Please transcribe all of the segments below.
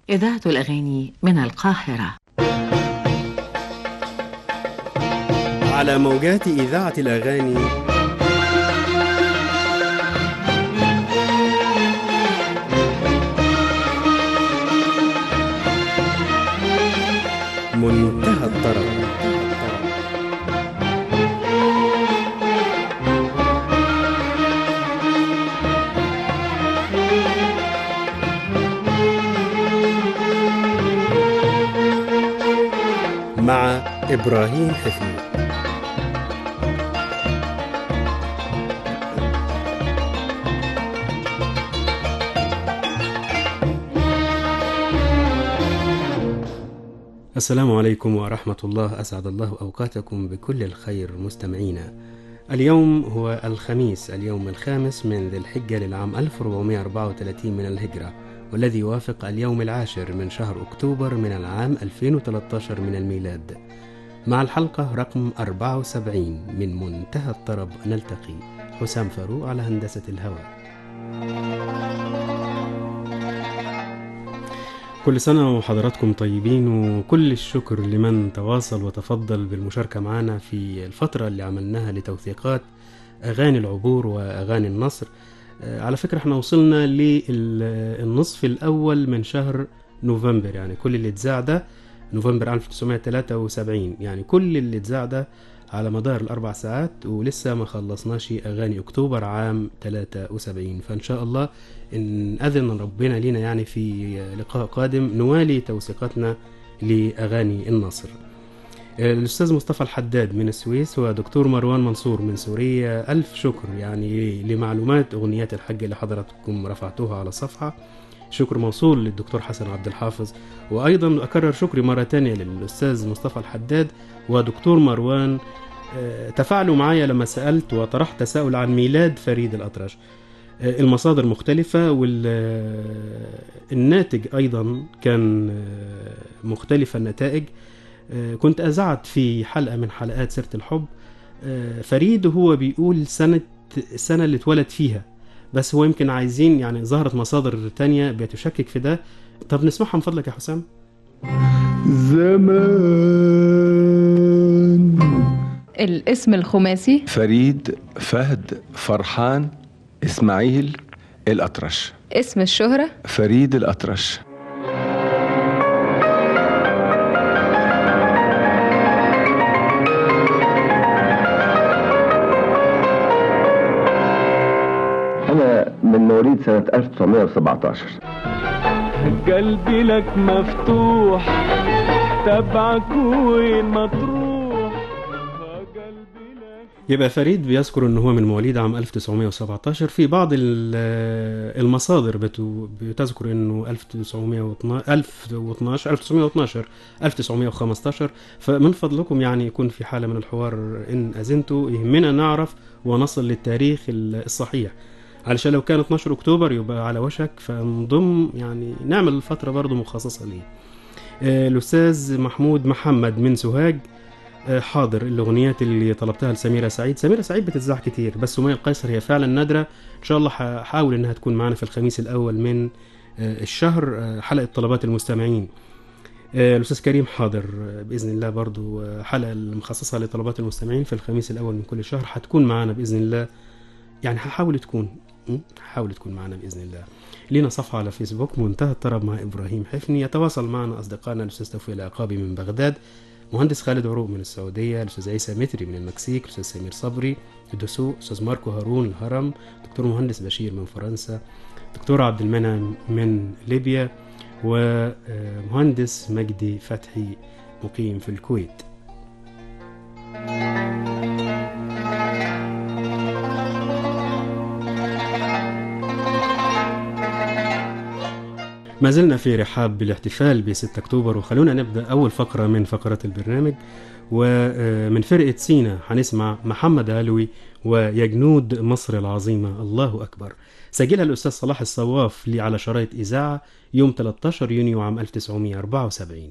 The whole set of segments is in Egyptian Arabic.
إذاعة الأغاني من القاهرة على موجات إذاعة الأغاني منتهى الطرب مع إبراهيم حفيظ السلام عليكم ورحمة الله أسعد الله أوقاتكم بكل الخير مستمعينا اليوم هو الخميس اليوم الخامس من ذي الحجة للعام 1434 من الهجرة والذي يوافق اليوم العاشر من شهر أكتوبر من العام 2013 من الميلاد مع الحلقة رقم 74 من منتهى الطرب نلتقي حسام فاروق على هندسة الهواء كل سنة وحضراتكم طيبين وكل الشكر لمن تواصل وتفضل بالمشاركة معنا في الفترة اللي عملناها لتوثيقات أغاني العبور وأغاني النصر آه، على فكرة احنا وصلنا للنصف الأول من شهر نوفمبر يعني كل اللي اتذاع ده نوفمبر 1973 يعني كل اللي اتذاع ده على مدار الأربع ساعات ولسه ما خلصناش أغاني أكتوبر عام 73 فإن شاء الله إن أذن ربنا لينا يعني في لقاء قادم نوالي توثيقاتنا لأغاني النصر الأستاذ مصطفى الحداد من السويس ودكتور مروان منصور من سوريا ألف شكر يعني لمعلومات أغنيات الحج اللي حضراتكم رفعتوها على الصفحة شكر موصول للدكتور حسن عبد الحافظ وأيضا أكرر شكري مرة تانية للأستاذ مصطفى الحداد ودكتور مروان آه، تفاعلوا معايا لما سألت وطرحت تساؤل عن ميلاد فريد الأطرش آه، المصادر مختلفة والناتج أيضا كان آه، مختلفة النتائج آه، كنت أذعت في حلقة من حلقات سيرة الحب آه، فريد هو بيقول سنة السنة اللي اتولد فيها بس هو يمكن عايزين يعني ظهرت مصادر تانية بتشكك في ده طب نسمعها من فضلك يا حسام زمان الاسم الخماسي فريد فهد فرحان اسماعيل الأطرش اسم الشهرة فريد الأطرش أنا من مواليد سنة 1917 قلبي لك مفتوح تبعك وين ما تروح قلبي لك يبقى فريد بيذكر ان هو من مواليد عام 1917 في بعض ال- المصادر بتو- بتذكر انه 1912 1012 1912 1915 فمن فضلكم يعني يكون في حاله من الحوار ان اذنتوا يهمنا نعرف ونصل للتاريخ ال- الصحيح علشان لو كان 12 اكتوبر يبقى على وشك فنضم يعني نعمل الفتره برضه مخصصه ليه آه، الاستاذ محمود محمد من سوهاج آه، حاضر الاغنيات اللي طلبتها لسميره سعيد سميره سعيد بتتذاع كتير بس سمية القيصر هي فعلا نادره ان شاء الله هحاول انها تكون معنا في الخميس الاول من آه، الشهر آه، حلقه طلبات المستمعين آه، الاستاذ كريم حاضر آه، باذن الله برضو آه، حلقه المخصصه لطلبات المستمعين في الخميس الاول من كل شهر هتكون معنا باذن الله يعني هحاول تكون م? هحاول تكون معنا باذن الله لينا صفحه على فيسبوك منتهى الطرب مع ابراهيم حفني يتواصل معنا اصدقائنا الاستاذ توفيق العقابي من بغداد مهندس خالد عروق من السعوديه الاستاذ عيسى متري من المكسيك الاستاذ سمير صبري الدسوق الاستاذ ماركو هارون الهرم دكتور مهندس بشير من فرنسا دكتور عبد المنعم من ليبيا ومهندس مجدي فتحي مقيم في الكويت ما زلنا في رحاب بالاحتفال ب 6 اكتوبر وخلونا نبدا اول فقره من فقرات البرنامج ومن فرقه سينا هنسمع محمد علوي ويا جنود مصر العظيمه الله اكبر سجلها الاستاذ صلاح الصواف لي على شرايط اذاعه يوم 13 يونيو عام 1974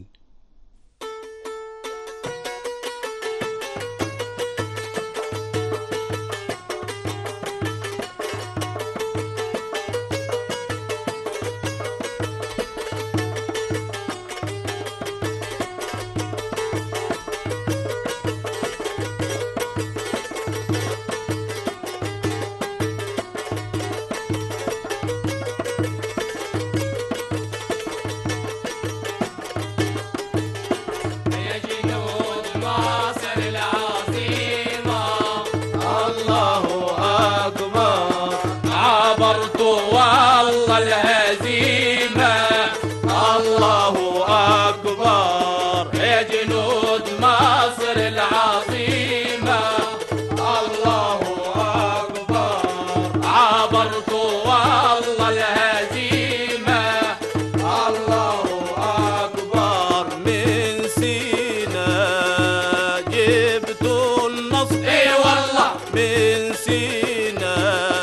الله أكبر من سينا جبت النصر اي والله من سينا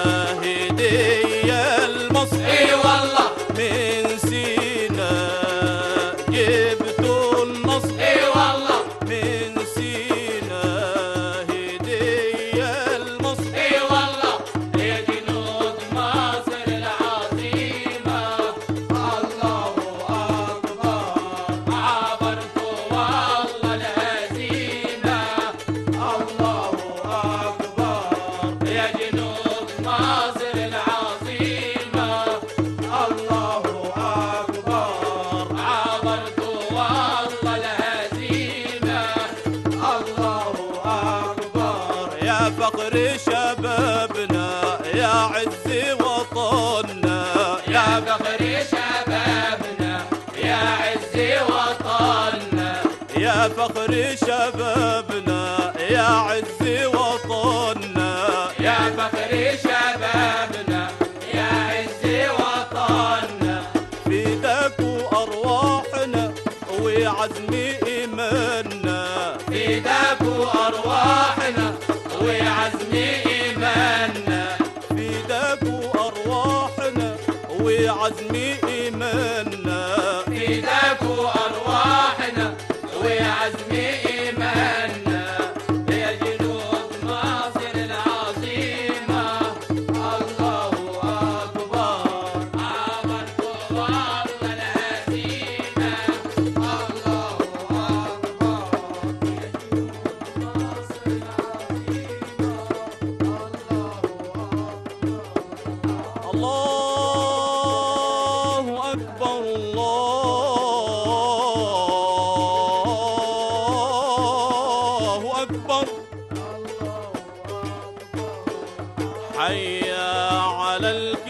هدية المصر اي والله من سينا جبت النصر اي والله من سينا هدية المصر اي والله يا جنود مصر العظيمة الله أكبر عبرت والله الهزيمة الله أكبر يا جنود مصر العظيمة الله أكبر عبرت والله الهزيمة الله أكبر يا فقر شبابنا يا عز وطننا يا فقر شبابنا يا عز وطننا يا فخر شبابنا يا عز وطننا يا فخر شبابنا يا عز وطننا فداك أرواحنا وعزم إيماننا فداك أرواحنا وعزم إيماننا فداك أرواحنا وعزم إيماننا فداك أرواحنا وعزم إيماننا يا جنود مصر العظيمة الله أكبر عبرت والله الهزيمة الله أكبر يا جنود مصر العظيمة الله أكبر الله أكبر حي على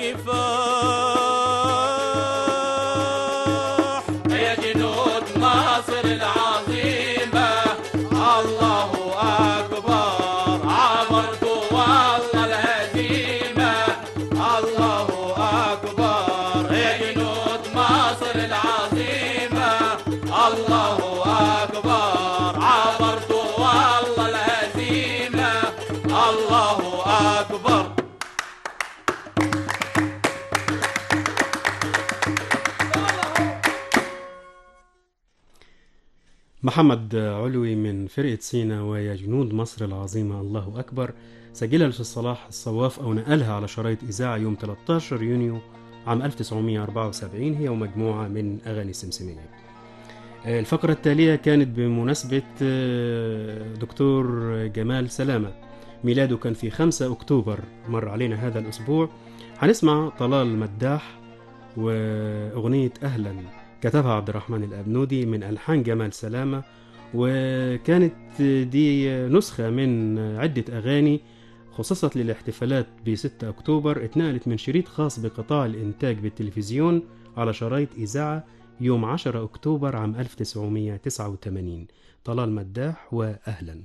الكفاح يا جنود مصر العظيمة الله أكبر عبرت والله الهزيمة الله أكبر يا جنود مصر العظيمة الله أكبر عبرت والله الهزيمة الله أكبر محمد علوي من فرقة سينا ويا جنود مصر العظيمة الله أكبر سجلها الأستاذ صلاح الصواف أو نقلها على شرايط إذاعة يوم 13 يونيو عام 1974 هي ومجموعة من أغاني سمسمية آه، الفقرة التالية كانت بمناسبة آه، دكتور جمال سلامة ميلاده كان في 5 أكتوبر مر علينا هذا الأسبوع هنسمع طلال مداح وأغنية أهلا كتبها عبد الرحمن الأبنودي من ألحان جمال سلامة وكانت دي نسخة من عدة أغاني خصصت للاحتفالات ب 6 أكتوبر اتنقلت من شريط خاص بقطاع الإنتاج بالتلفزيون على شرايط إذاعة يوم 10 أكتوبر عام 1989 طلال مداح وأهلا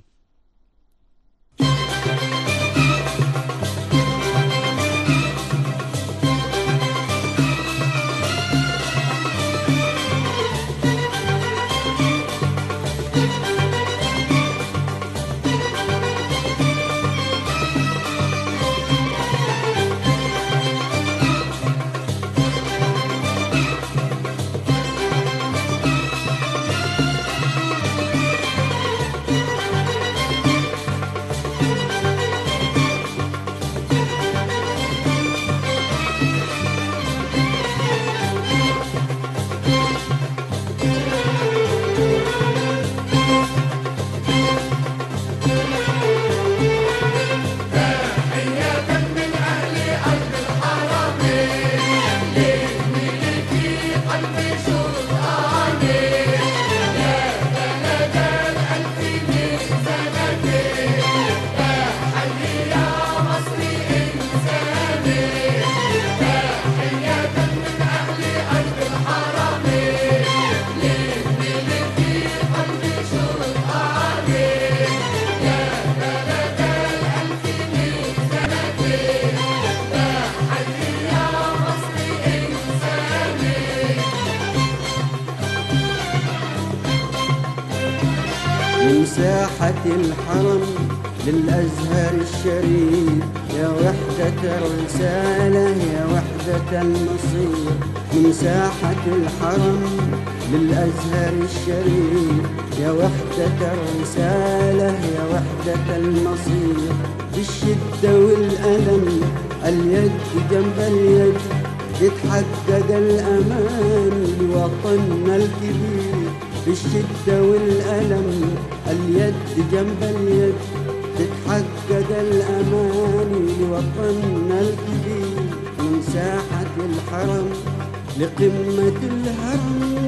ومساحة الحرم للأزهر الشريف يا وحدة الرسالة يا وحدة المصير ومساحة الحرم للأزهر الشريف يا وحدة الرسالة يا وحدة المصير بالشدة والألم اليد جنب اليد يتحقق الأمان لوطننا الكبير بالشدة والألم اليد جنب اليد تتحقق الأمان لوطننا الكبير من ساحة الحرم لقمة الهرم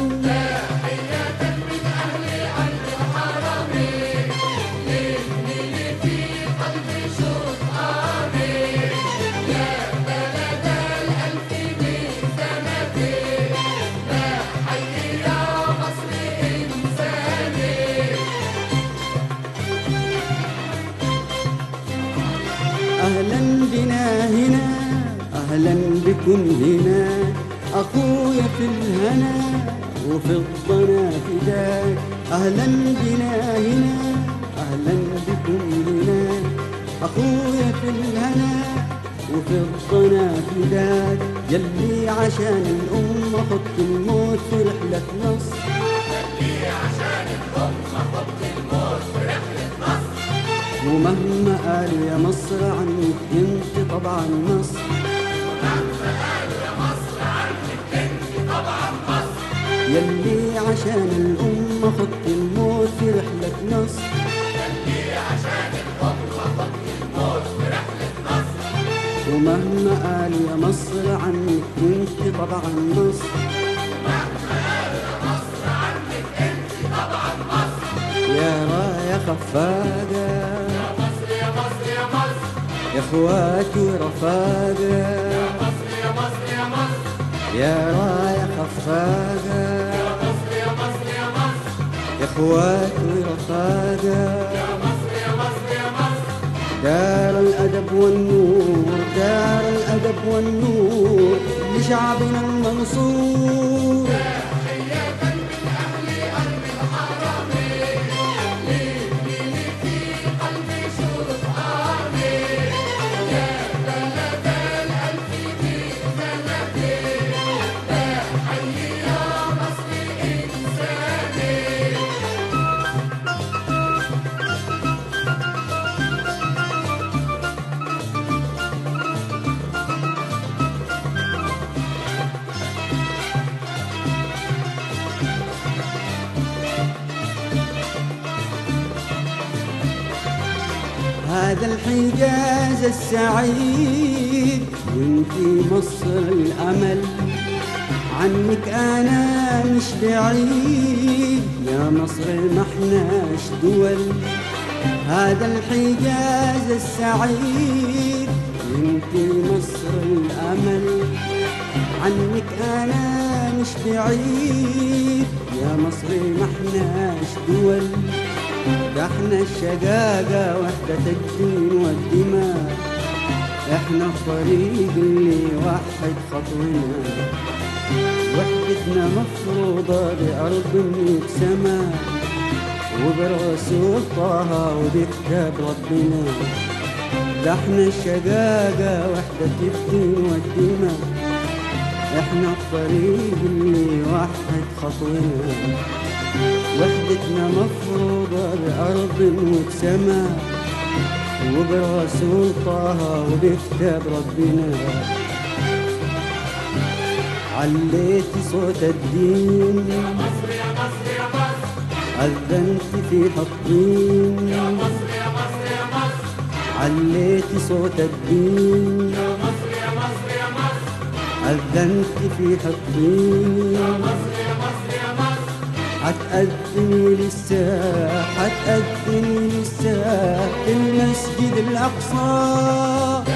أهلا بنا هنا أهلا بكم هنا أخويا في الهنا وفي الضنا فداك أهلا بنا هنا أهلا بكم هنا أخويا في الهنا وفي الضنا فداك يلي عشان الأمة خط الموت في رحلة نصر ومهما قالوا يا مصر عنك انت طبعا مصر يلي عشان الأمة خط الموت في رحلة نصر ومهما قالوا يا مصر عنك انت طبعا مصر يا راية خفاقة يا مصر يا مصر يا مصر يا اخواتي ورفاقة يا مصر يا مصر يا مصر يا راية خفاقة يا مصر يا مصر يا مصر يا اخواتي ورفاقة يا مصر يا مصر يا مصر دار الأدب والنور دار الأدب والنور لشعبنا المنصور هذا الحجاز السعيد وانتي مصر الأمل عنك أنا مش بعيد يا مصر ما احناش دول هذا الحجاز السعيد وانتي مصر الأمل عنك أنا مش بعيد يا مصر ما احناش دول ده احنا الشقاقة وحدة الدين والدماء احنا الطريق اللي يوحد خطونا وحدتنا مفروضة بأرض وبسماء وبرسول طه وبكتاب ربنا ده احنا الشقاقة وحدة الدين والدماء احنا الطريق اللي يوحد خطونا وحدتنا مفروضة بأرض وبسماء وبرسول طه وبكتاب ربنا عليتي صوت الدين يا مصر يا مصر يا مصر أذنت في حطين يا مصر يا مصر يا مصر عليتي صوت الدين يا مصر يا مصر يا مصر أذنت في حطين يا مصر يا مصر يا مصر حتقدمي للساعة حتقدمي للساعة في المسجد الأقصى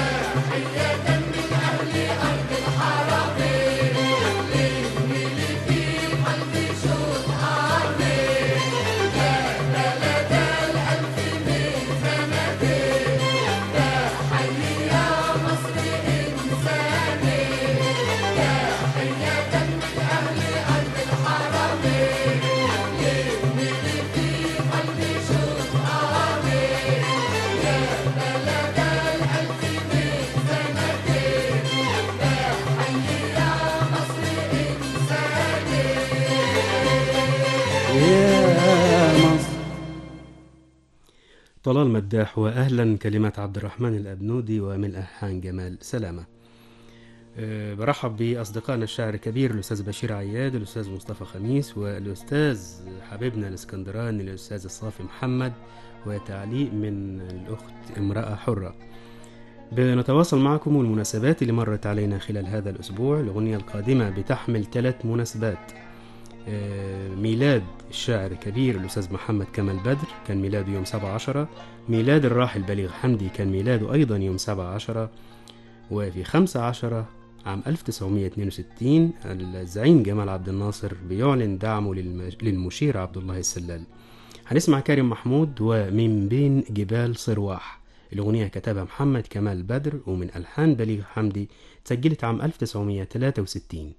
طلال مداح وأهلا كلمات عبد الرحمن الأبنودي ومن ألحان جمال سلامة أه، برحب بأصدقائنا الشاعر الكبير الأستاذ بشير عياد الأستاذ مصطفى خميس والأستاذ حبيبنا الإسكندراني الأستاذ الصافي محمد وتعليق من الأخت امرأة حرة بنتواصل معكم والمناسبات اللي مرت علينا خلال هذا الأسبوع الأغنية القادمة بتحمل ثلاث مناسبات آه، ميلاد الشاعر الكبير الأستاذ محمد كمال بدر كان ميلاده يوم 17 ميلاد الراحل بليغ حمدي كان ميلاده أيضا يوم 17 وفي 15 عام 1962 الزعيم جمال عبد الناصر بيعلن دعمه للم- للمشير عبد الله السلال هنسمع كريم محمود ومن بين جبال صرواح الأغنية كتبها محمد كمال بدر ومن ألحان بليغ حمدي تسجلت عام 1963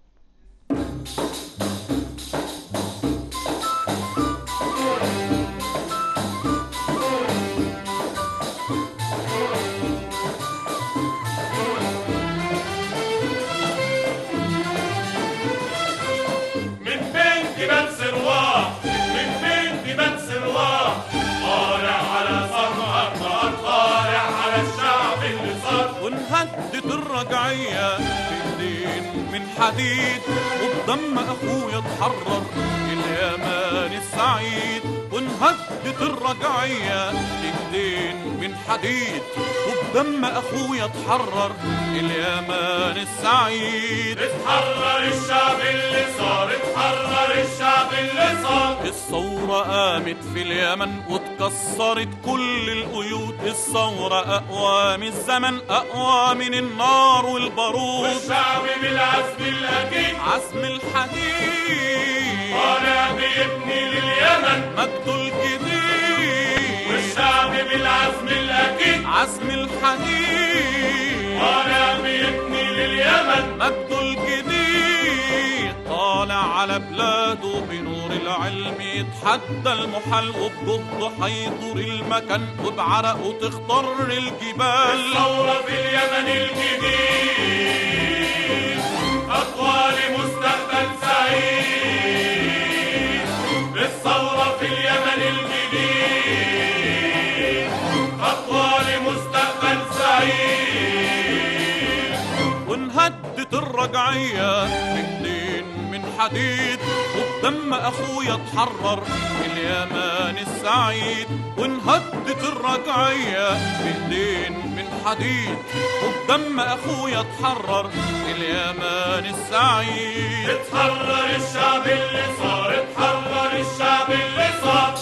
من بين جبال سرواح من بين جبال سرواح طالع على صرمة طالع على الشعب اللي صار ونهدد الرجعية بإيدين من حديد وبدم أخويا اتحرر اليمان السعيد ونهدد الرجعية بإيدين من حديد وبدم أخويا اتحرر اليمان السعيد اتحرر الشعب اللي صار اتحرر الشعب اللي صار الثورة قامت في اليمن واتكسرت كل القيود الثورة أقوى من الزمن أقوى من النار والبارود والشعب بالعزم الأكيد عزم الحديد طالع بيبني لليمن مجده الجديد والشعب بالعزم الأكيد عزم الحديد طالع بيبني لليمن مجده الجديد طالع على بلاده بنور العلم يتحدى المحال وبجهده هيدور المكان وبعرقه تخضر الجبال الثورة في اليمن الجديد خطوة لمستقبل سعيد الثورة في اليمن الجديد خطوة لمستقبل سعيد ونهدد الرجعية بإيدين من حديد وبدم أخويا اتحرر اليمان السعيد ونهدد الرجعية بإيدين من حديد وبدم أخويا اتحرر اليمان السعيد اتحرر الشعب اللي صار اتحرر الشعب اللي صار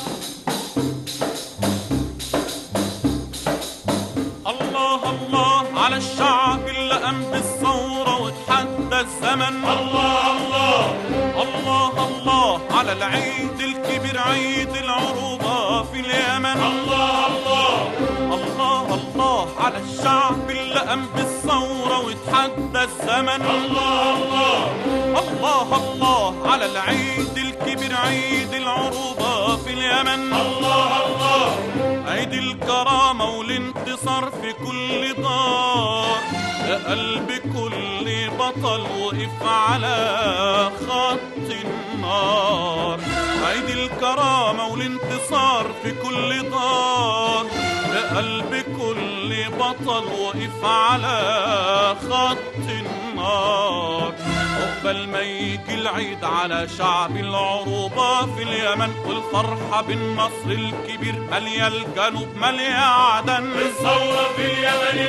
الله الله على الشعب اللي قام بالثورة وتحدى الزمن الله الله الله الله على العيد الكبير عيد العروبة في اليمن الله الله الله الله على الشعب اللي قام بالثورة وتحدى الزمن الله الله الله الله على العيد الكبير عيد العروبة في اليمن الله الله عيد الكرامة والانتصار في كل دار يا قلب كل بطل وقف على خط النار عيد الكرامة والانتصار في كل دار يا قلب كل بطل وقف على خط النار عقبال ما يجي العيد على شعب العروبة في اليمن والفرحة بالنصر الكبير مالية الجنوب مالية عدن الثورة في اليمن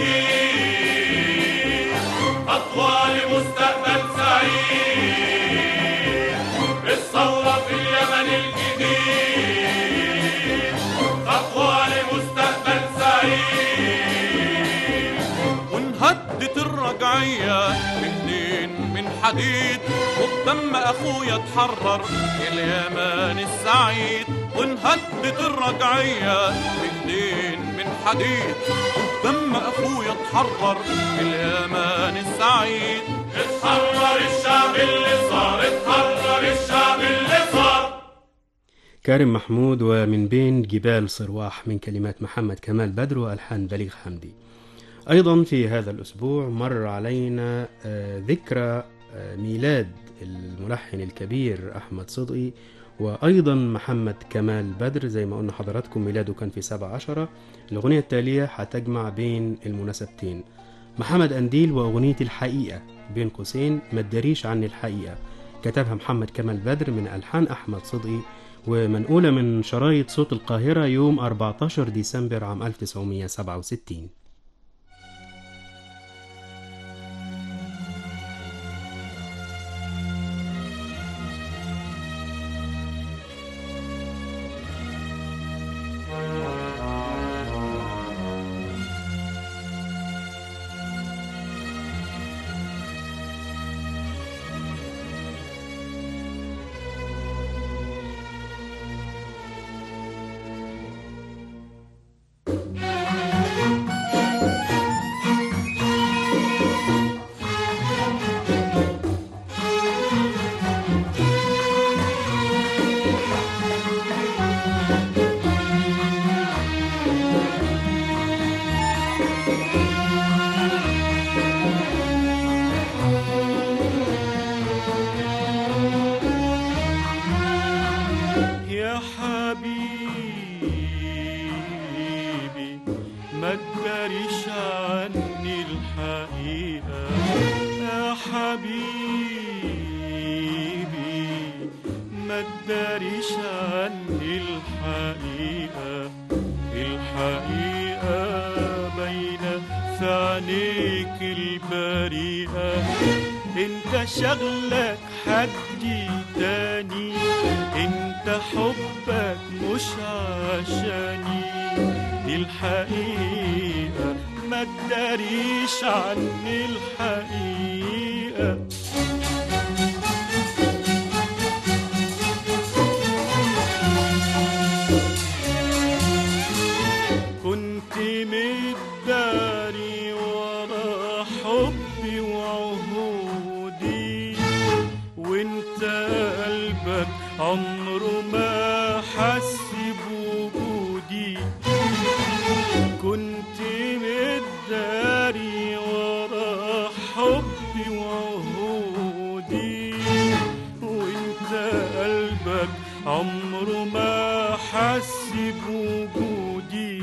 الجديد خطوة لمستقبل سعيد الثورة في اليمن الجديد خطوة لمستقبل سعيد ونهدد الرجعية بإيدين من حديد وبدم أخويا اتحرر اليمان السعيد ونهدد الرجعية بإيدين من حديد وبدم أخويا اتحرر اليمان السعيد اتحرر الشعب اللي صار اتحرر الشعب اللي صار كارم محمود ومن بين جبال صرواح من كلمات محمد كمال بدر وألحان بليغ حمدي أيضا في هذا الأسبوع مر علينا آه، ذكرى آه، ميلاد الملحن الكبير أحمد صدقي وأيضا محمد كمال بدر زي ما قلنا حضراتكم ميلاده كان في 7 عشرة الأغنية التالية هتجمع بين المناسبتين محمد أنديل وأغنية الحقيقة بين قوسين ما تداريش عني الحقيقة كتبها محمد كمال بدر من ألحان أحمد صدقي ومنقولة من شرايط صوت القاهرة يوم 14 ديسمبر عام 1967 يا حبيبي ما تداريش عني الحقيقة يا حبيبي ما تداريش عني الحقيقة الحقيقة باينة في عينيك البريئة انت شغلك حد تاني انت حبك مش عشاني دي الحقيقة ما تداريش عني الحقيقة كنت متداري ورا حبي وعهودي وانت قلبك عمره ما حس بوجودي كنت متداري ورا حبي وعهودي وانت قلبك عمره ما حس بوجودي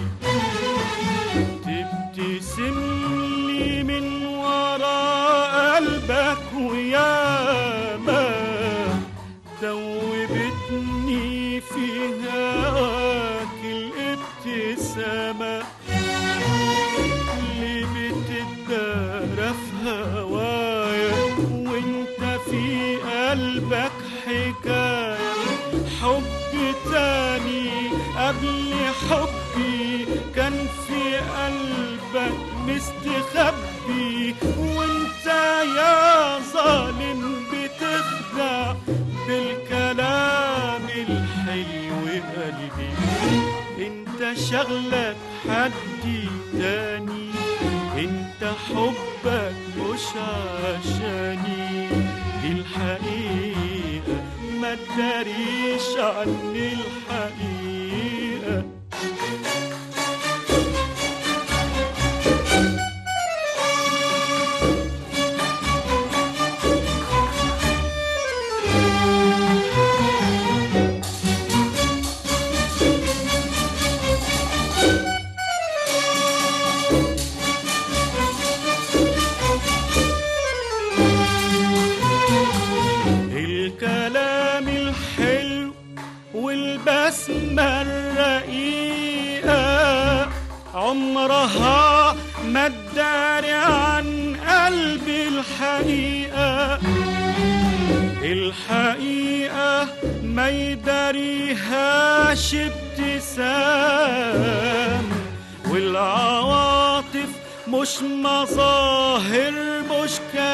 تبتسم لي من ورا قلبك ويا ما دوبتني في هواك الابتسامة اللي بتتدارى في هوايا وانت في قلبك حكاية حب تاني قبل حبي كان في قلبك مستخبي وانت يا ظالم بتخدع بالكلام الحلو قلبي انت شغلك حد تاني انت حبك مش عشاني دي الحقيقة ما تداريش عني الحقيقة الكلام الحلو والبسمة الرقيقة عمرها ما تداري عن قلبي الحقيقة الحقيقة ما يداريهاش ابتسام والعواطف مش مظاهر مش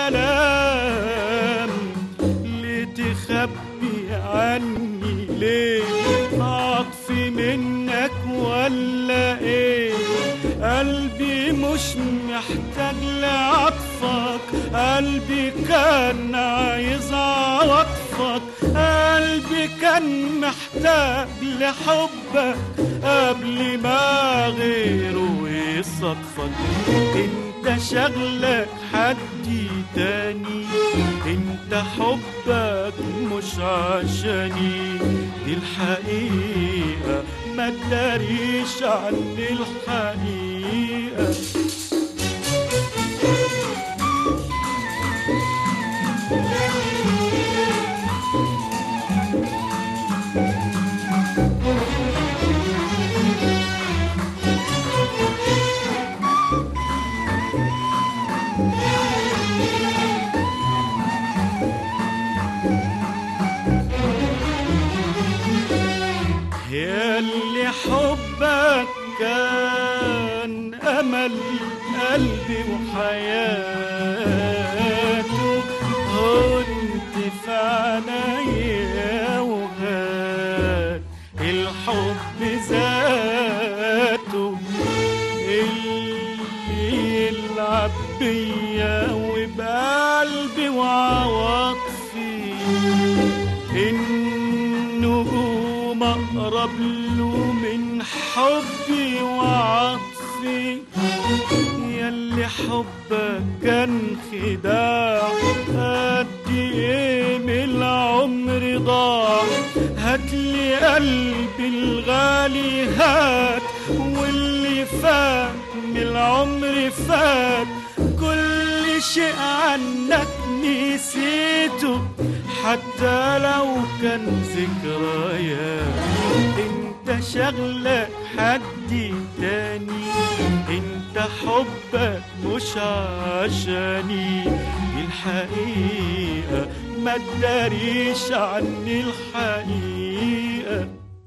كلام ليه تخبي عني ليه عطفي منك ولا ايه قلبي مش محتاج لعطفك قلبي كان عايز عواطفك قلبي كان محتاج لحبك قبل ما غيره يصدفك انت شغلك حد تاني انت حبك مش عشاني دي الحقيقة ما تداريش عن الحقيقة يا اللي حبك كان أمل قلبي وحياته كنت في عينيا وهان الحب ذاته اللي يلعب بيا وبقلبي وعواطفي النجوم اقرب له من حبي وعطفي ياللي حبك كان خداع قد ايه من العمر ضاع هاتلي قلبي الغالي هات واللي فات من العمر فات كل شيء عنك نسيته حتى لو كان ذكريات انت شغلك حد تاني انت حبك مش عشاني الحقيقة ما تداريش عني الحقيقة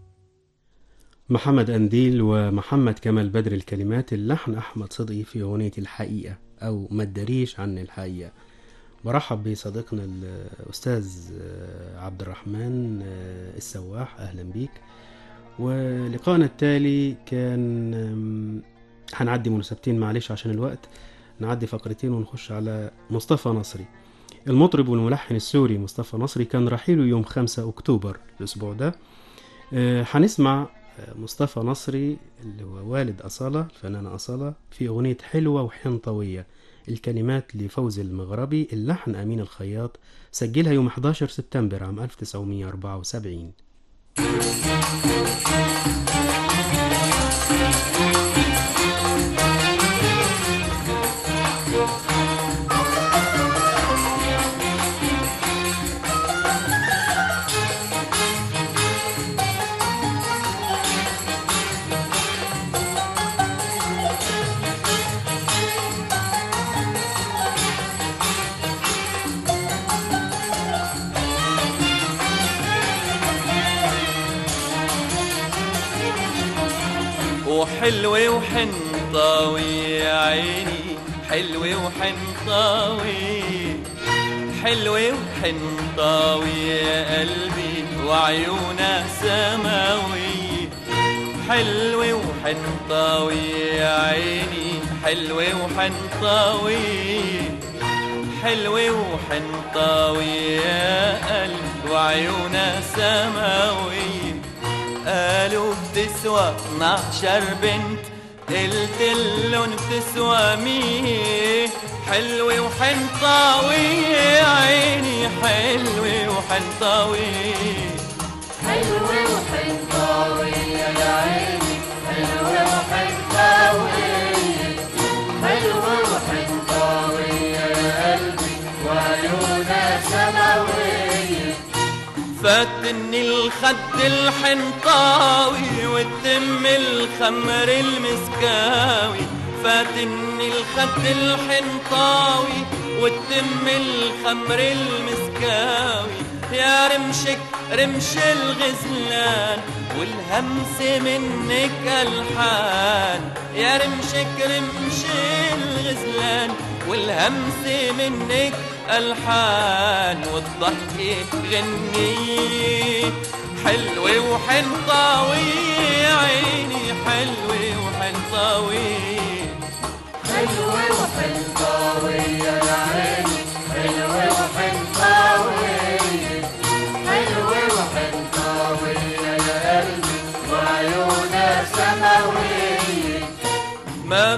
محمد أنديل ومحمد كمال بدر الكلمات اللحن أحمد صدقي في أغنية الحقيقة أو ما تداريش عن الحقيقة برحب بصديقنا الأستاذ عبد الرحمن السواح أهلا بيك ولقائنا التالي كان هنعدي مناسبتين معلش عشان الوقت نعدي فقرتين ونخش على مصطفى نصري المطرب والملحن السوري مصطفى نصري كان رحيله يوم 5 أكتوبر الأسبوع ده هنسمع مصطفى نصري اللي هو والد أصالة الفنانة أصالة في أغنية حلوة وحنطوية الكلمات لفوز المغربي اللحن أمين الخياط سجلها يوم 11 سبتمبر عام 1974 وحلوة وحنطاوي يا عيني حلوة وحنطاوي حلوة وحنطاوي يا قلبي وعيونها سماوي حلوة وحنطاوي يا عيني حلوة وحنطاوي حلوة وحنطاوي يا قلبي وعيونها سماوي قالوا بتسوى 12 بنت قلت لهم بتسوى مية حلوة وحنطاوي يا عيني حلوة وحنطاوي حلوة وحنطاوي يا عيني حلوة وحنطاوي حلوة وحنطاوي يا قلبي وعيونها سماوية فاتني الخد الحنطاوي والدم الخمر المسكاوي فاتني الخد الحنطاوي والدم الخمر المسكاوي يا رمشك رمش الغزلان والهمس منك الحان يا رمشك رمش الغزلان والهمس منك الحان والضحك غني حلوة وحنطاوي يا عيني حلوة وحنطاوي حلوة وحنطاوي يا عيني حلوة وحنطاوي حلوة وحنطاوي يا قلبي وعيونها سماوية ما في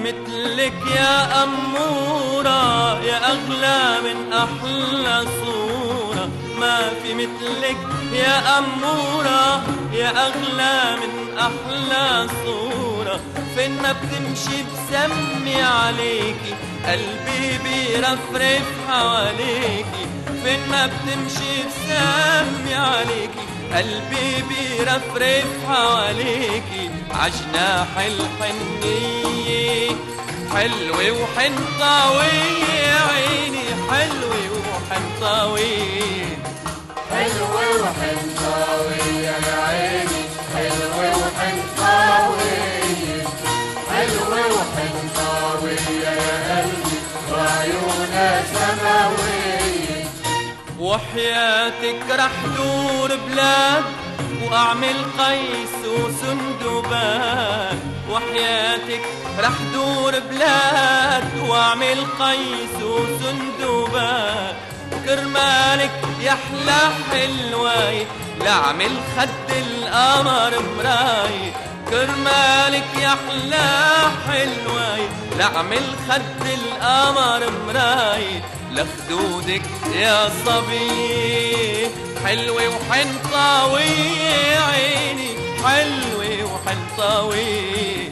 مثلك يا أمورة يا أغلى من أحلى صورة ما في مثلك يا أمورة يا أغلى من أحلى صورة فين ما بتمشي بسمي عليكي قلبي بيرفرف حواليكي فين ما بتمشي بسمي عليكي قلبي بيرفرف حواليكي عجناح الحنية حلوة وحنطاوية يا عيني حلوة وحنطاوية حلوة وحنطاوية يا عيني حلوة وحنطاوية حلوة وحنطاوية يا قلبي وعيونها سماوية وحياتك رح دور بلاد واعمل قيس وسندباد وحياتك رح دور بلاد واعمل قيس وسندباد كرمالك يا احلى حلواي لاعمل خد القمر مراي كرمالك يا احلى حلواي لاعمل خد القمر مراي لخدودك يا صبي حلوة وحنطاوية يا عيني حلوة وحنطاوية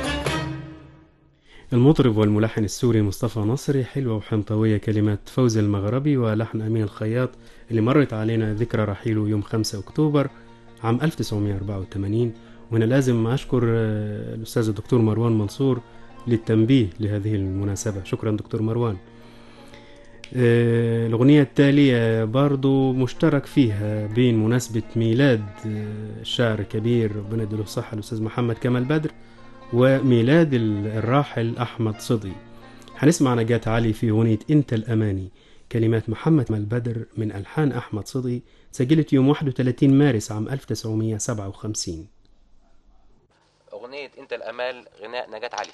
المطرب والملحن السوري مصطفى نصري حلوة وحنطوية كلمات فوزي المغربي ولحن أمين الخياط اللي مرت علينا ذكرى رحيله يوم 5 أكتوبر عام 1984 وهنا لازم أشكر آه، الأستاذ الدكتور مروان منصور للتنبيه لهذه المناسبة شكرا دكتور مروان آه، الأغنية التالية برضو مشترك فيها بين مناسبة ميلاد آه، الشاعر الكبير ربنا يديله الصحة الأستاذ محمد كمال بدر وميلاد ال- الراحل أحمد صدي هنسمع نجاة علي في أغنية أنت الأماني كلمات محمد كمال بدر من ألحان أحمد صدي سجلت يوم 31 مارس عام 1957 أغنية أنت الأمال غناء نجاة علي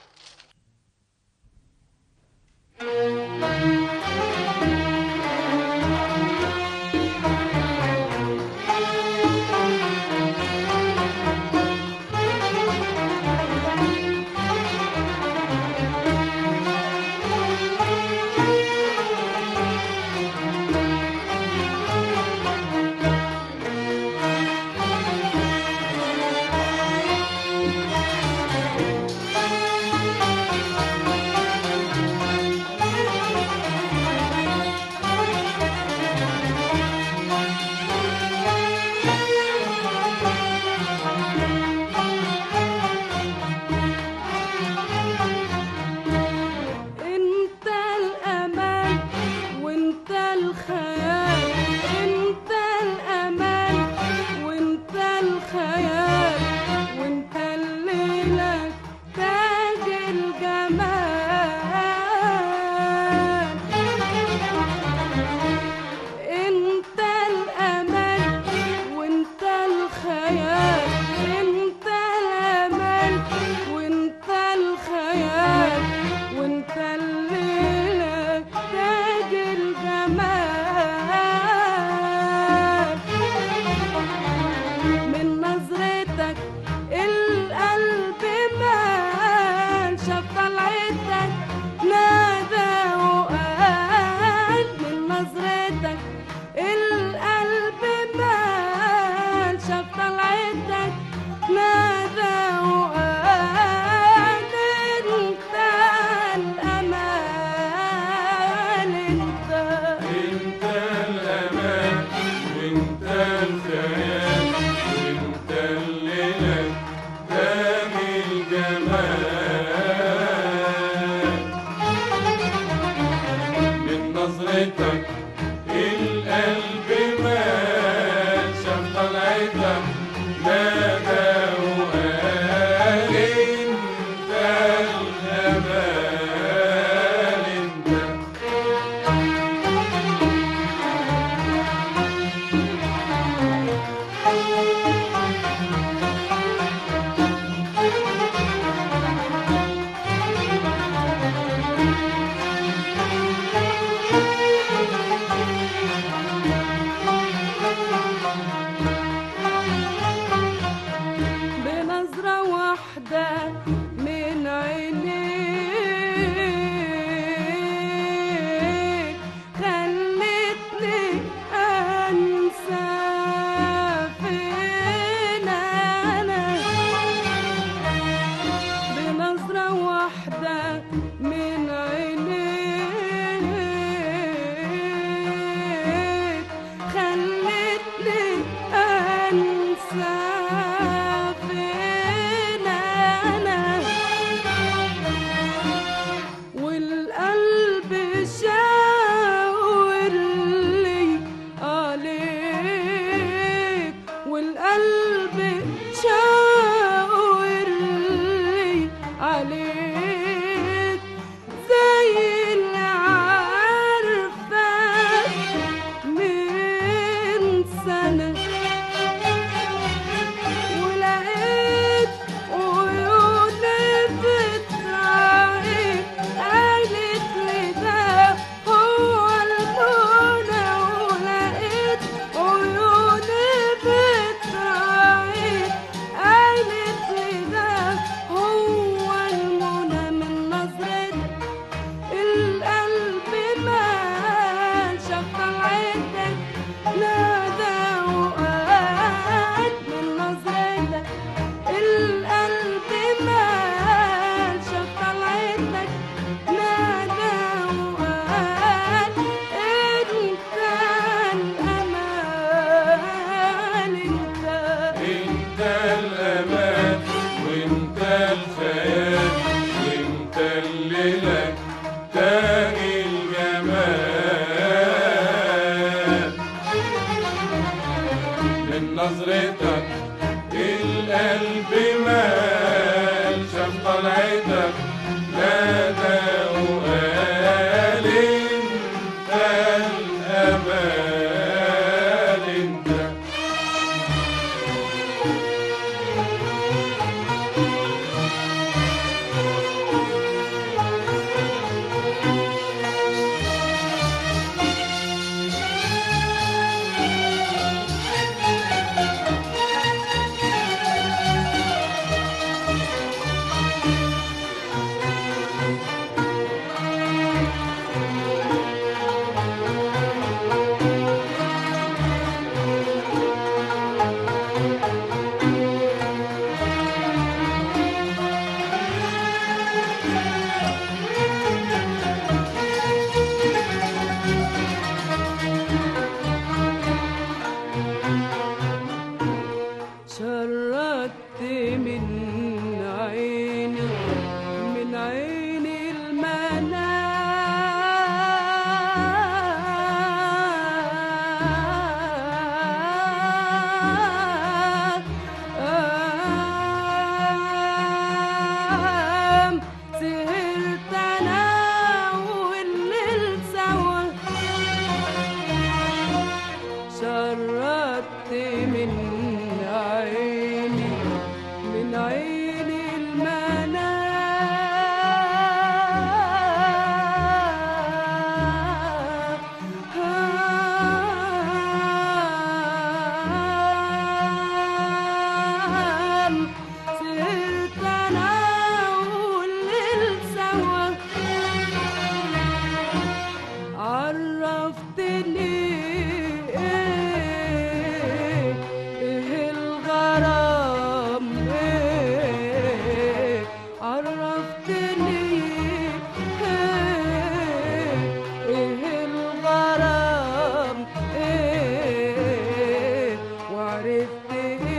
انت الامان وانت الخيال انت الامان وانت الخيال وانت الليلة تاج الجمال انت الامان وانت الخيال انت الامان وانت الخيال وانت الليلة تاج الجمال من نظرتك القلب مال شاف طلعتك نادى وقال من نظرتك القلب مال شاف طلعتك نادى وقال انت الامال انت انت الامان وانت الخيال وانت الليلة تاج الجمال من نظرتك القلب مال شاف طلعتك نادى وقال انت الامال انت من نظرتك القلب مال شاف طلعتك نادى وقال انت الامال انت شردت من عيني من عيني المنام سهرت انا والليل سوا شردت من عيني من عيني المنام سهرت انا والليل سوا عرفتني ايه ايه الغرام ايه عرفتني ايه ايه الغرام ايه وعرفت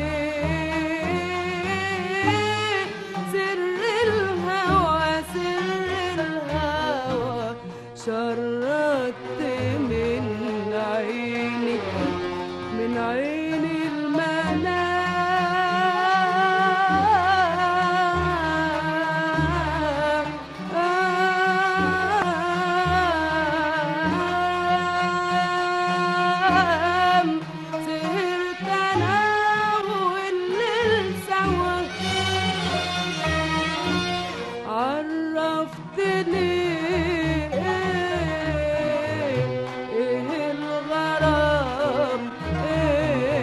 ايه سر الهوى سر الهوى شردت من عيني من عيني المنام آم سهرت انا والليل سوا عرفتني ايه ايه الغرام ايه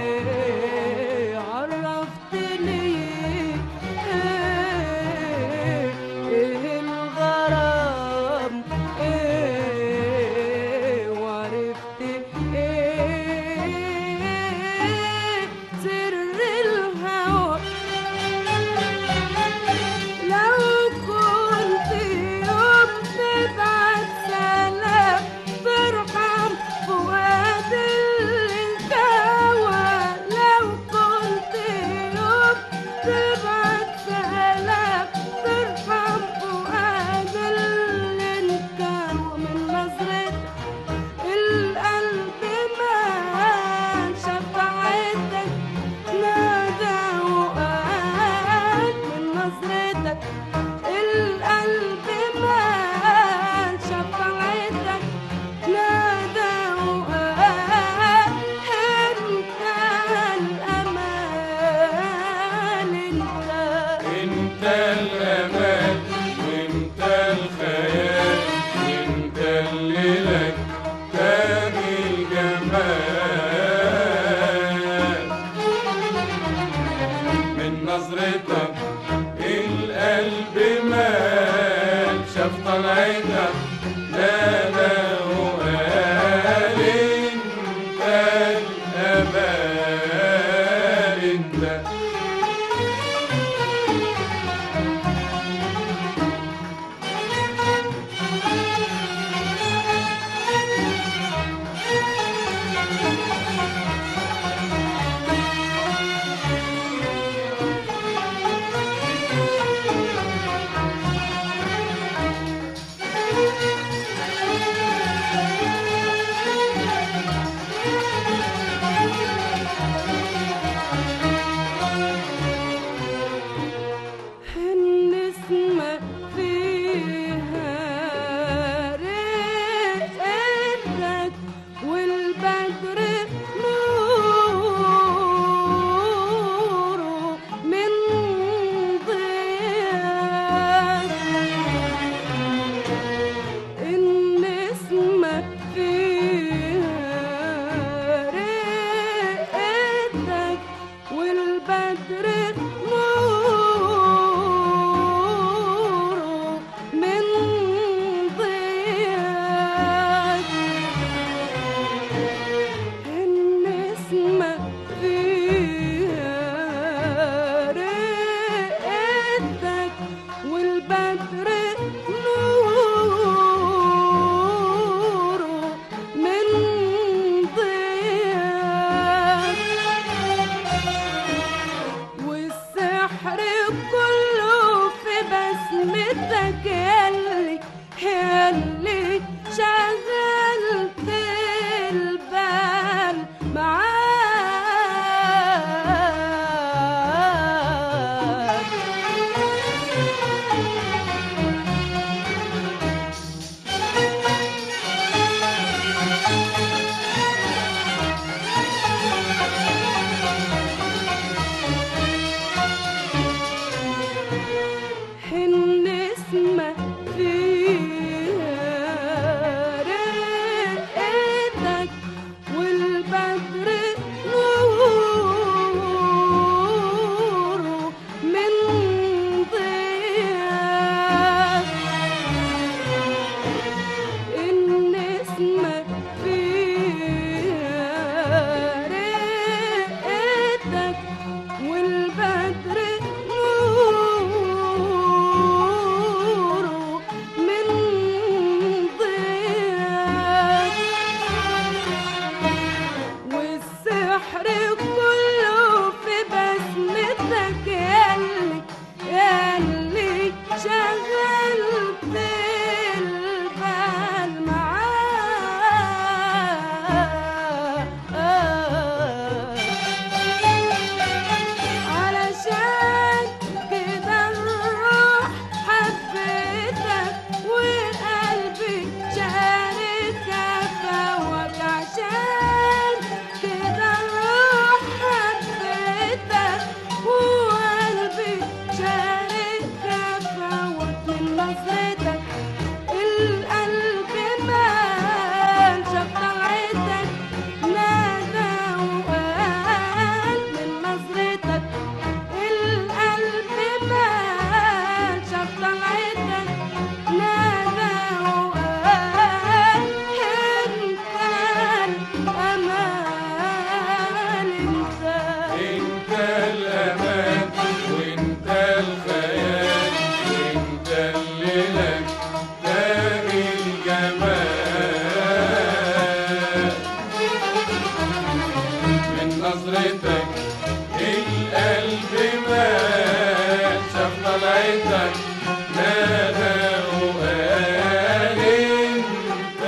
نظرتك القلب مات شاف طلعتك نادى وقال انت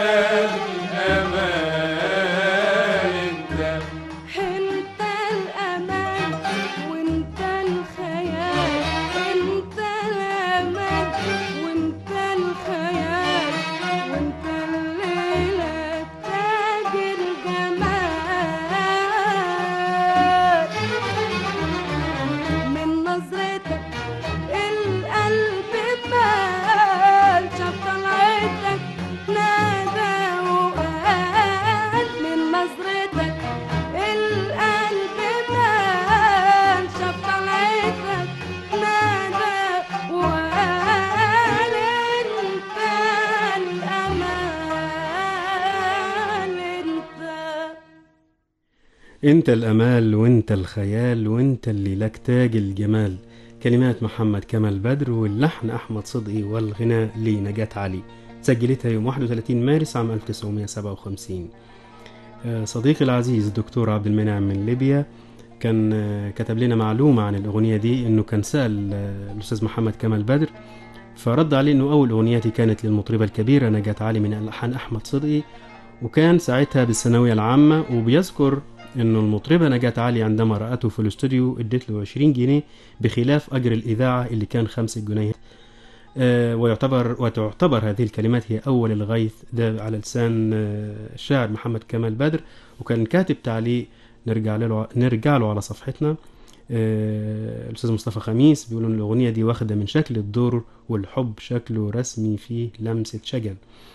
الامان انت انت الامان وانت الخيال انت الامان وانت الخيال وانت الليله تاج الجمال من نظرتك القلب مال شاف طلعتك نادى وقال من نظرتك القلب مال شاف طلعتك نادى وقال انت الامان انت انت الامال وانت الخيال وانت اللي لك تاج الجمال كلمات محمد كمال بدر واللحن احمد صدقي والغناء لنجاة علي سجلتها يوم 31 مارس عام 1957 آه، صديقي العزيز الدكتور عبد المنعم من ليبيا كان آه، كتب لنا معلومة عن الأغنية دي إنه كان سأل آه، الأستاذ محمد كمال بدر فرد عليه إنه أول أغنيتي كانت للمطربة الكبيرة نجاة علي من ألحان أحمد صدقي وكان ساعتها بالثانوية العامة وبيذكر إنه المطربة نجاة علي عندما رأته في الاستوديو ادت له 20 جنيه بخلاف أجر الإذاعة اللي كان 5 جنيه آه، ويعتبر وتعتبر هذه الكلمات هي أول الغيث ده على لسان آه، الشاعر محمد كمال بدر وكان كاتب تعليق نرجع له نرجع له على صفحتنا آه، الأستاذ مصطفى خميس بيقول إن الأغنية دي واخدة من شكل الدور والحب شكله رسمي فيه لمسة شجن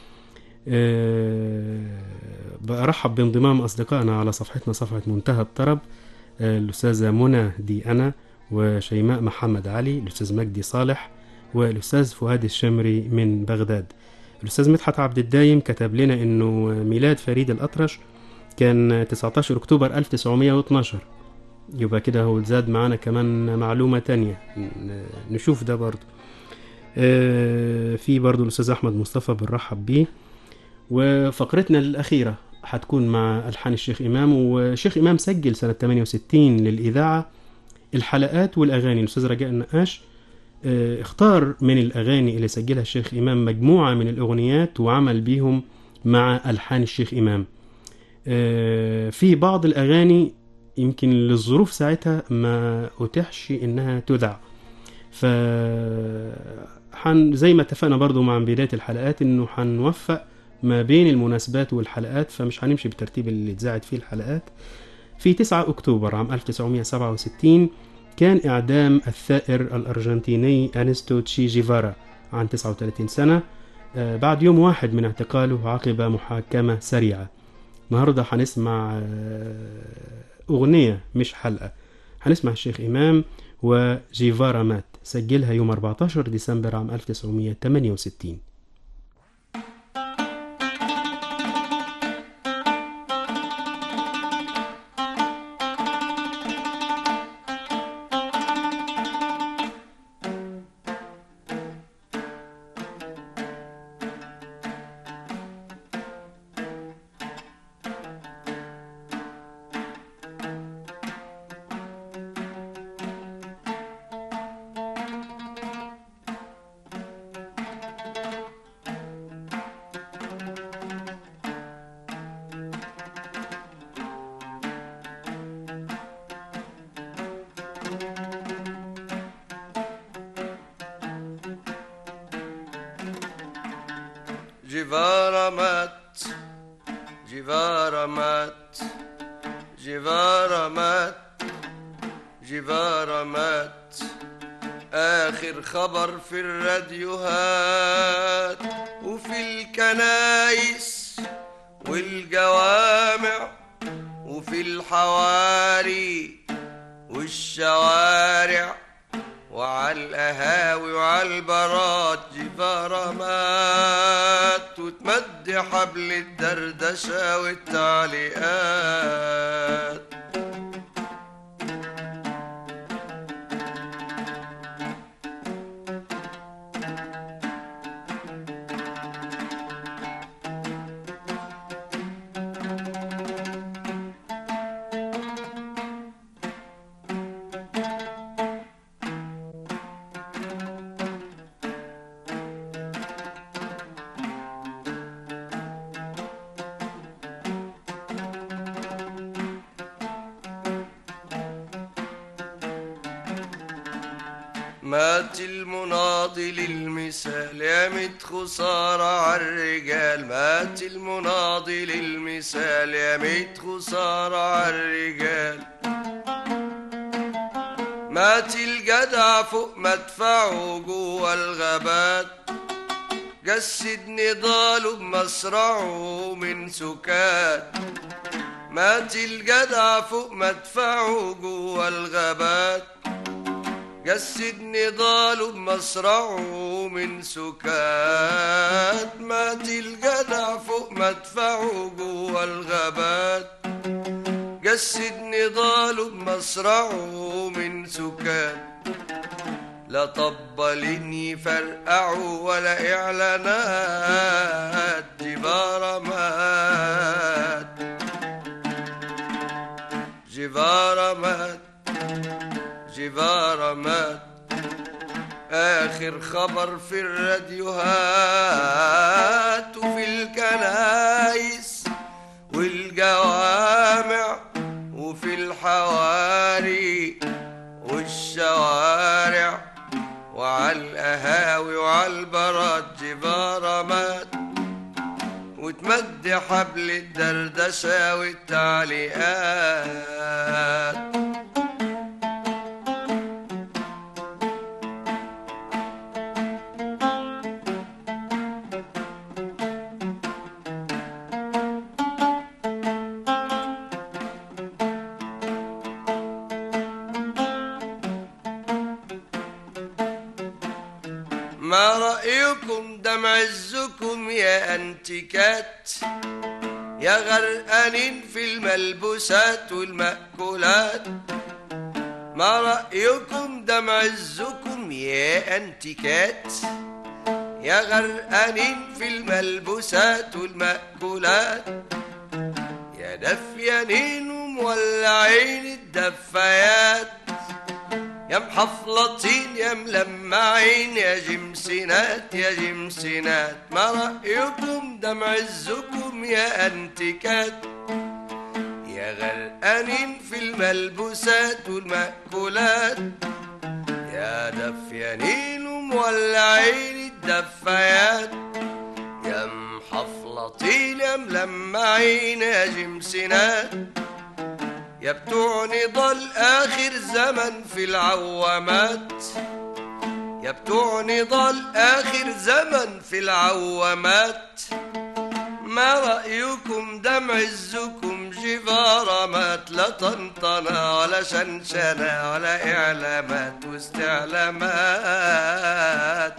آه، برحب بانضمام أصدقائنا على صفحتنا صفحة منتهى الطرب آه، الأستاذة منى دي أنا وشيماء محمد علي الأستاذ مجدي صالح والأستاذ فؤاد الشمري من بغداد الأستاذ مدحت عبد الدايم كتب لنا إنه ميلاد فريد الأطرش كان 19 أكتوبر 1912 يبقى كده هو زاد معانا كمان معلومة تانية ن- نشوف ده برضو آه، في برضو الأستاذ أحمد مصطفى بنرحب بيه وفقرتنا الأخيرة هتكون مع ألحان الشيخ إمام والشيخ إمام سجل سنة 68 للإذاعة الحلقات والأغاني الأستاذ رجاء النقاش آه، اختار من الأغاني اللي سجلها الشيخ إمام مجموعة من الأغنيات وعمل بيهم مع ألحان الشيخ إمام آه، في بعض الأغاني يمكن للظروف ساعتها ما أتيحش إنها تذاع ف حن زي ما اتفقنا برضو مع بداية الحلقات إنه هنوفق ما بين المناسبات والحلقات فمش هنمشي بالترتيب اللي اتذاعت فيه الحلقات في 9 أكتوبر عام 1967 كان إعدام الثائر الأرجنتيني أنستو تشي جيفارا عن 39 سنة آه، بعد يوم واحد من اعتقاله عقب محاكمة سريعة النهاردة هنسمع آه، أغنية مش حلقة هنسمع الشيخ إمام وجيفارا مات سجلها يوم 14 ديسمبر عام 1968 جيفارا مات جيفارا مات جيفارا مات جيفارا مات آخر خبر في الراديوهات وفي الكنايس والجوامع وفي الحواري والشوارع وعلى القهاوي وعلى البارات جيفارا مات وتمد حبل الدردشة والتعليقات مات المناضي للمثال يا مت خسارة عالرجال مات المناضي للمثال يا مت خسارة عالرجال مات الجدع فوق مدفعه جوه الغابات جسد نضاله بمصرعه من سكات مات الجدع فوق مدفعه جوه الغابات جسد نضاله بمصرعه من سكات مات الجدع فوق مدفعه جوه الغابات جسد نضاله بمصرعه من سكات لا طبلين يفرقعوا ولا اعلانات جبارة مات جبارة مات جبارة مات آخر خبر في الراديوهات وفي الكنايس والجوامع وفي الحواري والشوارع وعلى القهاوي وعلى البراد جبارة مات وتمد حبل الدردشة والتعليقات ما رأيكم دم عزكم يا أنتكات يا غرقانين في الملبوسات والمأكولات ما رأيكم دم عزكم يا أنتكات يا غرقانين في الملبوسات والمأكولات يا دفيانين ومولعين الدفايات يا محفلطين يا ملمعين يا جمسينات يا جمسينات ما رأيكم دم عزكم يا أنتكات يا غرقانين في الملبوسات والمأكولات يا دفيانين ومولعين الدفايات يا محفلطين يا ملمعين يا جمسينات يا بتوع نضال آخر زمن في العوامات يا بتوع نضال آخر زمن في العوامات ما رأيكم دم عزكم جبارة مات لا طنطنة ولا شنشنة ولا إعلامات واستعلامات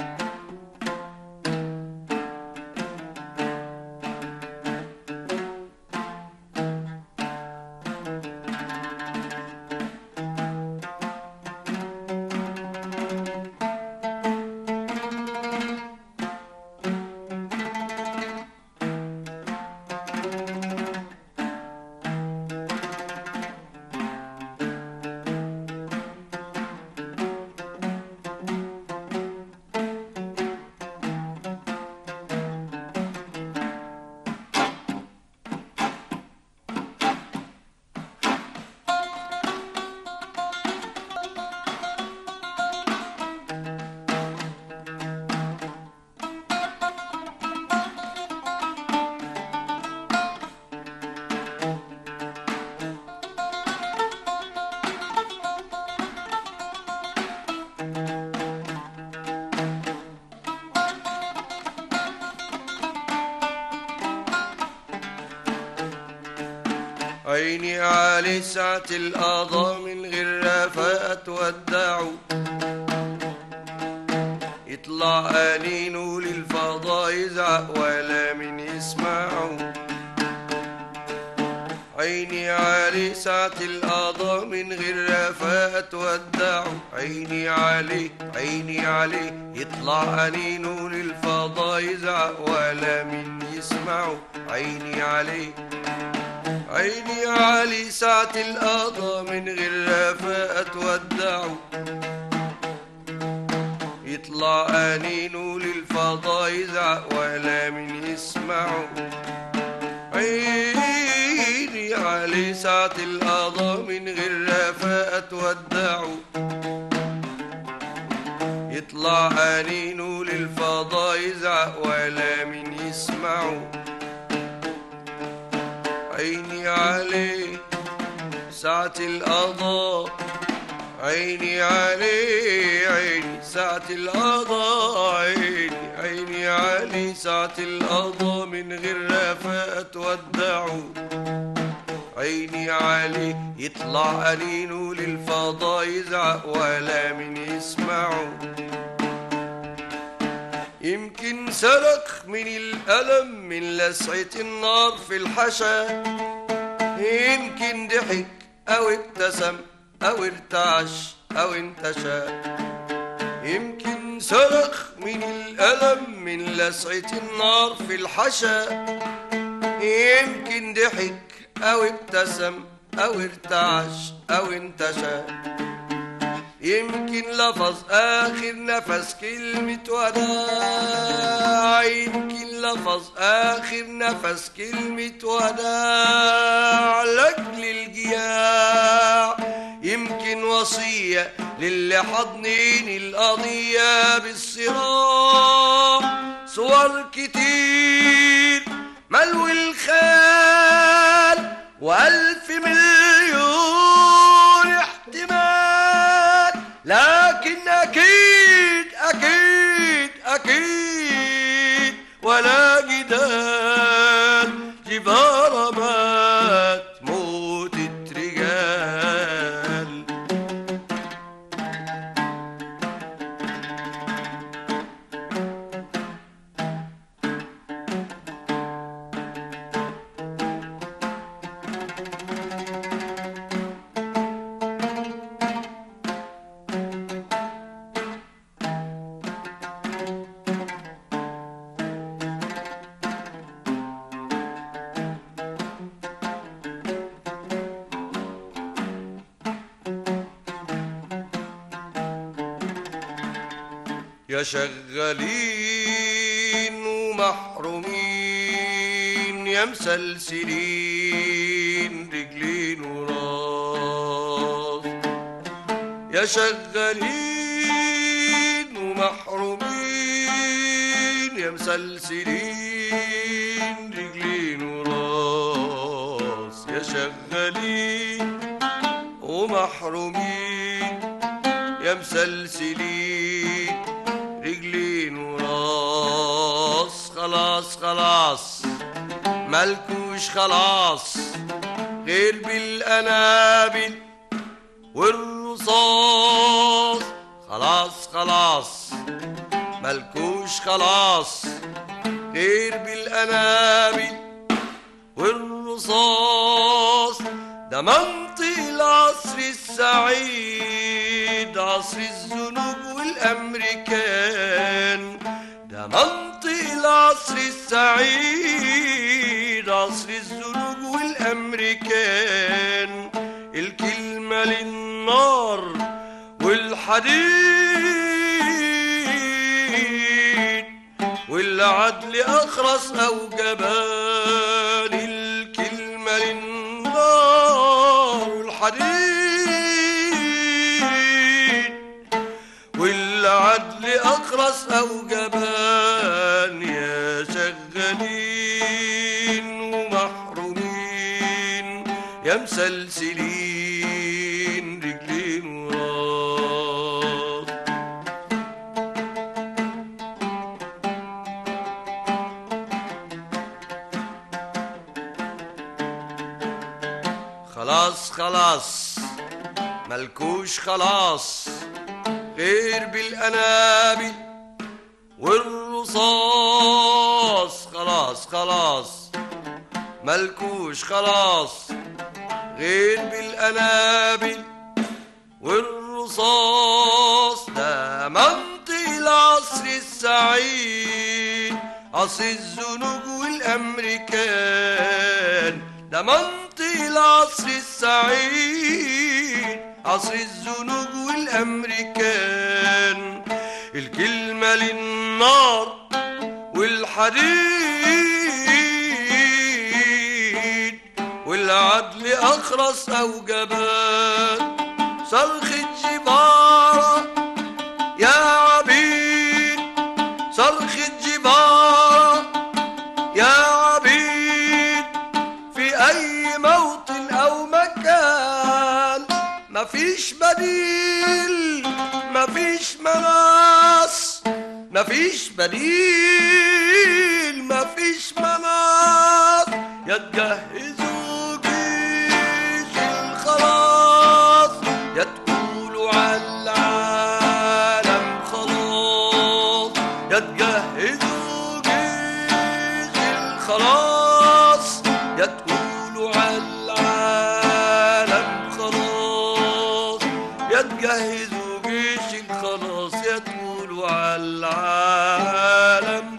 عيني علي ساعة القضاء من غير رفاقة تودعوا يطلع أنينه للفضاء يزعق ولا من يسمعه عيني علي ساعة القضاء من غير رفاقة تودعوا عيني علي عيني علي يطلع أنينه للفضاء يزعق ولا من يسمعه عيني علي عيني علي ساعة القضا من غير رفاقة تودعه يطلع أنينه للفضاء يزعق ولا من يسمعه عيني علي ساعة القضا من غير رفاقة تودعه يطلع أنينه للفضاء يزعق ولا من يسمعه عيني عليه ساعة القضاء عيني عليه عيني ساعة القضاء عيني عيني عليه ساعة القضاء من غير رفاقة تودعه عيني عليه يطلع أنينه للفضاء يزعق ولا من يسمعه يمكن صرخ من الألم من لسعة النار في الحشا يمكن ضحك أو ابتسم أو ارتعش أو انتشى يمكن صرخ من الألم من لسعة النار في الحشا يمكن ضحك أو ابتسم أو ارتعش أو انتشى يمكن لفظ آخر نفس كلمة وداع يمكن لفظ آخر نفس كلمة وداع لأجل الجياع يمكن وصية للي حاضنين القضية بالصراع صور كتير ملو الخيال وألف مليون احتمال لكن أكيد أكيد أكيد ولا جدال جبارة مات موتة رجال يا شغالين ومحرومين يا مسلسلين رجلين وراس يا شغالين ومحرومين يا مسلسلين رجلين وراس يا شغالين ومحرومين يا مسلسلين رجلين وراس خلاص خلاص مالكوش خلاص غير بالأنابل والرصاص خلاص خلاص مالكوش خلاص غير بالأنابل والرصاص ده منطق العصر السعيد عصر الذنوب والأمريكان ده منطق العصر السعيد عصر الذنوب والأمريكان الكلمة للنار والحديد والعدل أخرس أو جبان الكلمة للنار والحديد والعدل أخرس أو جبان يا شغالين ومحرومين يا مسلسلين رجلين وراس خلاص خلاص ملكوش خلاص غير بالأنابل والرصاص خلاص خلاص ملكوش خلاص غير بالأنابل والرصاص ده منطق العصر السعيد عصر الذنوب والأمريكان ده منطق العصر السعيد عصر الذنوب والأمريكان الكلمة للنار والحديد والعدل أخرس أو جبان صرخة جبارة يا عبيد مفيش بديل مفيش مناص مفيش بديل مفيش مناص يا تجهزوا جيش الخلاص يا تقولوا على العالم خلاص يا تجهزوا جيش الخلاص يا تقولوا على العالم خلاص يا تجهزوا جيش الخلاص يا تقولوا على العالم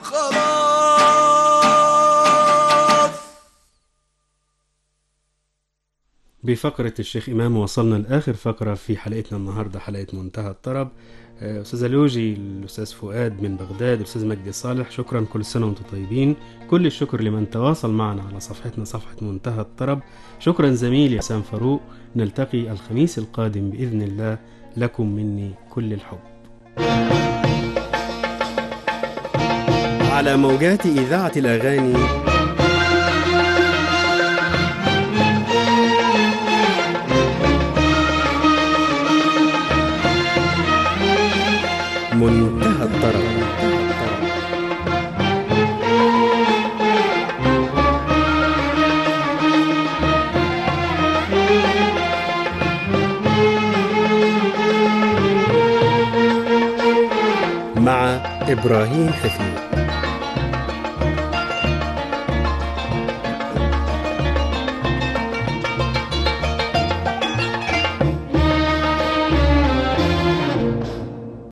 خلاص بفقرة الشيخ إمام وصلنا لآخر فقرة في حلقتنا النهاردة حلقة منتهى الطرب آه، أستاذ لوجي الأستاذ فؤاد من بغداد الأستاذ مجدي صالح شكرا كل سنة وأنتم طيبين كل الشكر لمن تواصل معنا على صفحتنا صفحة منتهى الطرب شكرا زميلي حسام فاروق نلتقي الخميس القادم بإذن الله لكم مني كل الحب على موجات إذاعة الأغاني منتهى الطرب مع إبراهيم حفيظ